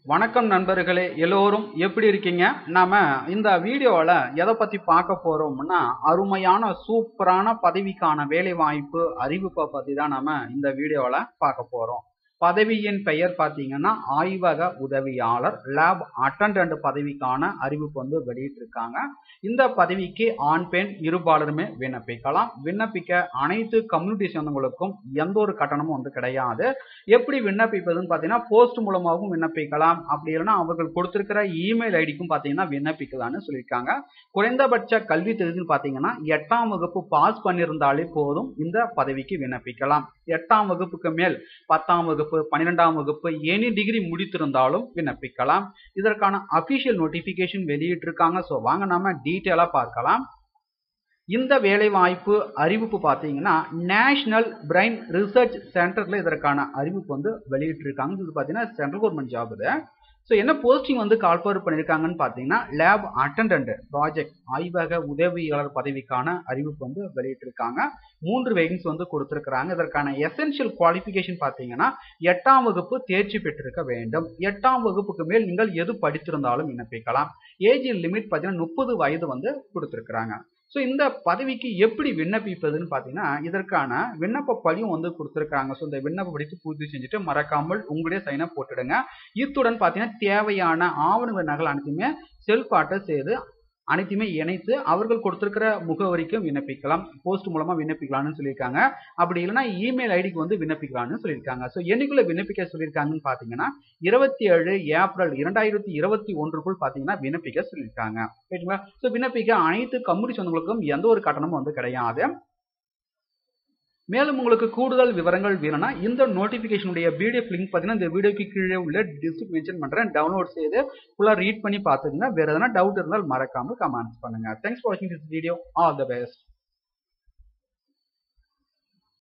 வணக்கம் நண்பர்களே எல்லோரும் எப்படி இருக்கீங்க நாம இந்த வீடியோவில் எதை பற்றி பார்க்க போகிறோம்னா அருமையான சூப்பரான பதவிக்கான வேலை வாய்ப்பு அறிவிப்பை பற்றி தான் நம்ம இந்த வீடியோவில் பார்க்க போகிறோம் பதவியின் பெயர் பார்த்தீங்கன்னா ஆய்வக உதவியாளர் லேப் அட்டண்டன்ட் பதவிக்கான அறிவிப்பு வந்து வெளியிட்டிருக்காங்க இந்த பதவிக்கு ஆண் பெண் இருபாலருமே விண்ணப்பிக்கலாம் விண்ணப்பிக்க அனைத்து கம்யூனிட்டி சொந்தங்களுக்கும் எந்த ஒரு கட்டணமும் வந்து கிடையாது எப்படி விண்ணப்பிப்பதுன்னு பார்த்தீங்கன்னா போஸ்ட் மூலமாகவும் விண்ணப்பிக்கலாம் அப்படி இல்லைன்னா அவர்கள் கொடுத்திருக்கிற இமெயில் ஐடிக்கும் பார்த்தீங்கன்னா விண்ணப்பிக்கலாம்னு சொல்லியிருக்காங்க குறைந்தபட்ச கல்வி தகுதின்னு பார்த்தீங்கன்னா எட்டாம் வகுப்பு பாஸ் பண்ணியிருந்தாலே போதும் இந்த பதவிக்கு விண்ணப்பிக்கலாம் எட்டாம் வகுப்புக்கு மேல் பத்தாம் வகுப்பு பன்னிரெண்டாம் வகுப்பு எனி டிகிரி முடித்திருந்தாலும் விண்ணப்பிக்கலாம் இதற்கான அபிஷியல் நோட்டிபிகேஷன் வெளியிட்டிருக்காங்க ஸோ வாங்க நாம டீட்டெயிலாக பார்க்கலாம் இந்த வேலை வாய்ப்பு அறிவிப்பு பார்த்தீங்கன்னா நேஷனல் பிரைன் ரிசர்ச் சென்டர்ல இதற்கான அறிவிப்பு வந்து வெளியிட்டிருக்காங்க இது பார்த்தீங்கன்னா சென்ட்ரல் கவர்மெண்ட் ஜாப் இது ஸோ என்ன போஸ்டிங் வந்து கால்ஃபர் பண்ணியிருக்காங்கன்னு பார்த்தீங்கன்னா லேப் அட்டண்டன்ட் ப்ராஜெக்ட் ஆய்வக உதவியாளர் பதவிக்கான அறிவிப்பு வந்து வெளியிட்டிருக்காங்க மூன்று வேகன்ஸ் வந்து கொடுத்துருக்குறாங்க இதற்கான எசென்ஷியல் குவாலிஃபிகேஷன் பார்த்தீங்கன்னா எட்டாம் வகுப்பு தேர்ச்சி பெற்றிருக்க வேண்டும் எட்டாம் வகுப்புக்கு மேல் நீங்கள் எது படித்திருந்தாலும் விண்ணப்பிக்கலாம் ஏஜ் லிமிட் பார்த்தீங்கன்னா முப்பது வயது வந்து கொடுத்துருக்குறாங்க ஸோ இந்த பதவிக்கு எப்படி விண்ணப்பிப்பதுன்னு பார்த்தீங்கன்னா இதற்கான விண்ணப்ப படியும் வந்து கொடுத்துருக்காங்க ஸோ இந்த விண்ணப்ப படித்து பூர்த்தி செஞ்சுட்டு மறக்காமல் உங்களுடைய சைனை போட்டுடுங்க இத்துடன் பார்த்தீங்கன்னா தேவையான ஆவண நகல் அனைத்துமே செல்ஃப் அட்டஸ்ட் செய்து அனைத்துமே இணைத்து அவர்கள் கொடுத்திருக்கிற முகவரிக்கும் விண்ணப்பிக்கலாம் போஸ்ட் மூலமா விண்ணப்பிக்கலாம்னு சொல்லியிருக்காங்க அப்படி இல்லைன்னா இமெயில் ஐடிக்கு வந்து விண்ணப்பிக்கலாம்னு சொல்லியிருக்காங்க ஸோ என்னைக்குள்ள விண்ணப்பிக்க சொல்லியிருக்காங்கன்னு பார்த்தீங்கன்னா இருபத்தி ஏழு ஏப்ரல் இரண்டாயிரத்தி இருபத்தி ஒன்றுக்குள் பார்த்தீங்கன்னா விண்ணப்பிக்க சொல்லியிருக்காங்க ரைட்டுங்களா ஸோ விண்ணப்பிக்க அனைத்து கம்யூனிட்டி சொந்தங்களுக்கும் எந்த ஒரு கட்டணமும் வந்து கிடையாது மேலும் உங்களுக்கு கூடுதல் விவரங்கள் வேணும்னா இந்த நோட்டிஃபிகேஷனுடைய பிடிஎஃப் லிங்க் பார்த்தீங்கன்னா இந்த வீடியோக்கு கீழே உள்ள டிஸ்கிரிப் மென்ஷன் பண்ணுறேன் டவுன்லோட் செய்து ஃபுல்லாக ரீட் பண்ணி பார்த்துக்குங்க வேறு எதனா டவுட் இருந்தால் மறக்காமல் கமெண்ட்ஸ் பண்ணுங்கள் தேங்க்ஸ் ஃபார் வாட்சிங் this video all the best